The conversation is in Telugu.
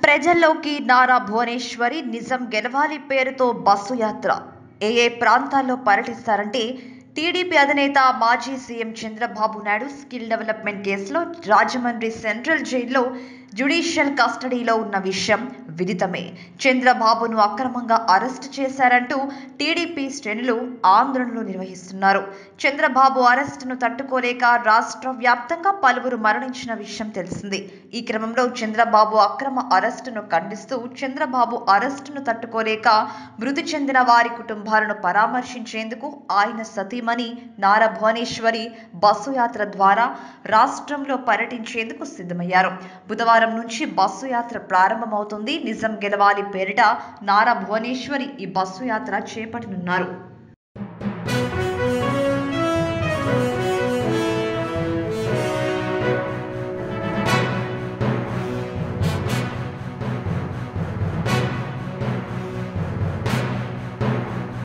ప్రజల్లోకి నారా భువనేశ్వరి నిజం గెలవాలి పేరుతో బస్సు యాత్ర ఏ ఏ ప్రాంతాల్లో పర్యటిస్తారంటే టీడీపీ అధినేత మాజీ CM Chandrababu Naidu skill development కేసులో రాజమండ్రి సెంట్రల్ జైల్లో జ్యుడిషియల్ కస్టడీలో ఉన్న విషయం విదితమే చంద్రబాబును అక్రమంగా అరెస్టు చేశారంటూ టీడీపీ శ్రేణులు ఆందోళనలు నిర్వహిస్తున్నారు చంద్రబాబు అరెస్టును తట్టుకోలేక రాష్ట్ర వ్యాప్తంగా పలువురు మరణించిన విషయం తెలిసింది ఈ క్రమంలో చంద్రబాబు అక్రమ అరెస్టును ఖండిస్తూ చంద్రబాబు అరెస్టును తట్టుకోలేక మృతి చెందిన వారి కుటుంబాలను పరామర్శించేందుకు ఆయన సతీమణి నారా భువనేశ్వరి బస్సు యాత్ర ద్వారా రాష్ట్రంలో పర్యటించేందుకు సిద్ధమయ్యారు బుధవారం నుంచి బస్సు యాత్ర ప్రారంభమవుతుంది నిజం గెలవాలి పేరిట నారా భువనేశ్వరి ఈ బస్సు యాత్ర చేపట్టనున్నారు